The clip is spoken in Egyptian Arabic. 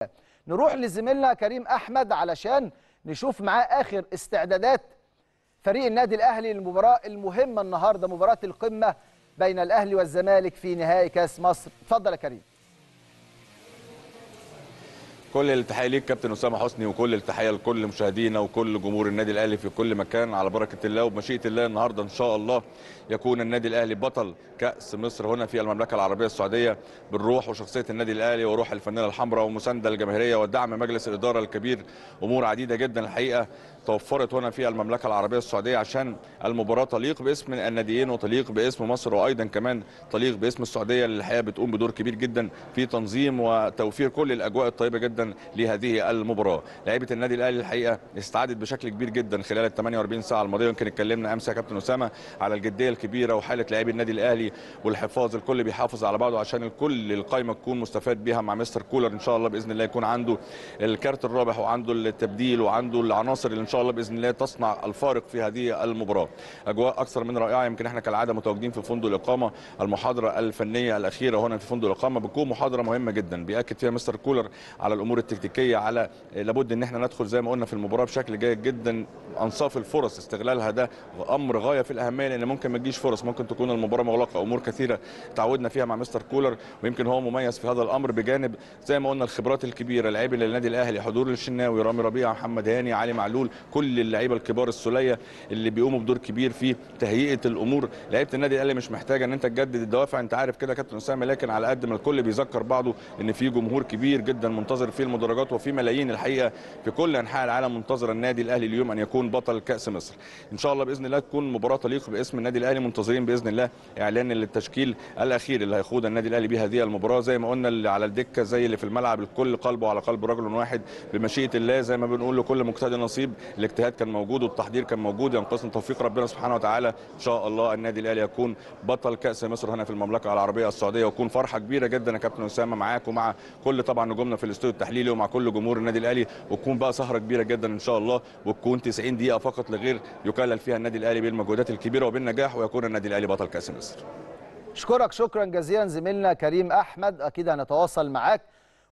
نروح لزميلنا كريم احمد علشان نشوف معاه اخر استعدادات فريق النادي الاهلي للمباراه المهمه النهارده مباراه القمه بين الاهلي والزمالك في نهائي كاس مصر اتفضل يا كريم كل التحيه ليك كابتن اسامه حسني وكل التحيه لكل مشاهدينا وكل جمهور النادي الاهلي في كل مكان على بركه الله وبمشيئه الله النهارده ان شاء الله يكون النادي الاهلي بطل كاس مصر هنا في المملكه العربيه السعوديه بالروح وشخصيه النادي الاهلي وروح الفانيله الحمراء ومسانده الجماهيريه ودعم مجلس الاداره الكبير امور عديده جدا الحقيقه توفرت هنا في المملكه العربيه السعوديه عشان المباراه تليق باسم الناديين وتليق باسم مصر وايضا كمان تليق باسم السعوديه اللي الحقيقه بتقوم بدور كبير جدا في تنظيم وتوفير كل الاجواء الطيبه جدا لهذه المباراه لعيبه النادي الاهلي الحقيقه استعدت بشكل كبير جدا خلال ال 48 ساعه الماضيه يمكن اتكلمنا امس يا كابتن اسامه على الجديه الكبيره وحاله لاعبي النادي الاهلي والحفاظ الكل بيحافظ على بعضه عشان الكل القايمه تكون مستفاد بيها مع مستر كولر ان شاء الله باذن الله يكون عنده الكارت الرابح وعنده التبديل وعنده العناصر اللي ان شاء الله باذن الله تصنع الفارق في هذه المباراه اجواء اكثر من رائعه يمكن احنا كالعاده متواجدين في فندق الاقامه المحاضره الفنيه الاخيره هنا في فندق الاقامه بتكون محاضره مهمه جدا بياكد فيها مستر كولر على الامور التكتيكيه على لابد ان احنا ندخل زي ما قلنا في المباراه بشكل جيد جدا انصاف الفرص استغلالها ده امر غايه في الاهميه لان ممكن ما تجيش فرص ممكن تكون المباراه مغلقه امور كثيره تعودنا فيها مع مستر كولر ويمكن هو مميز في هذا الامر بجانب زي ما قلنا الخبرات الكبيره لاعبي النادي الاهلي حضور الشناوي رامي ربيعه محمد هاني علي معلول كل اللعيبه الكبار السوليه اللي بيقوموا بدور كبير في تهيئه الامور لعيبه النادي الاهلي مش محتاجه ان انت تجدد الدوافع انت عارف كده كابتن اسامه لكن على قد ما الكل بيذكر بعضه ان في جمهور كبير جدا منتظر في المدرجات وفي ملايين الحقيقه في كل انحاء العالم منتظر النادي الاهلي اليوم ان يكون بطل كاس مصر ان شاء الله باذن الله تكون مباراه تليق باسم النادي الاهلي منتظرين باذن الله اعلان التشكيل الاخير اللي هيخوض النادي الاهلي به هذه المباراه زي ما قلنا اللي على الدكه زي اللي في الملعب الكل قلبه على قلب رجل واحد بمشيئه الله زي ما بنقول لكل مجتهد نصيب الاجتهاد كان موجود والتحضير كان موجود ينقصنا توفيق ربنا سبحانه وتعالى ان شاء الله النادي الاهلي يكون بطل كاس مصر هنا في المملكه العربيه السعوديه ويكون فرحه كبيره جدا يا كابتن اسامه معاك ومع كل طبعا نجومنا في الاستوديو التحليلي ومع كل جمهور النادي الاهلي وتكون بقى سهره كبيره جدا ان شاء الله وتكون 90 دقيقه فقط لغير يكلل فيها النادي الاهلي بالمجهودات الكبيره وبالنجاح ويكون النادي الاهلي بطل كاس مصر اشكرك شكرا جزيلا زميلنا كريم احمد اكيد هنتواصل معاك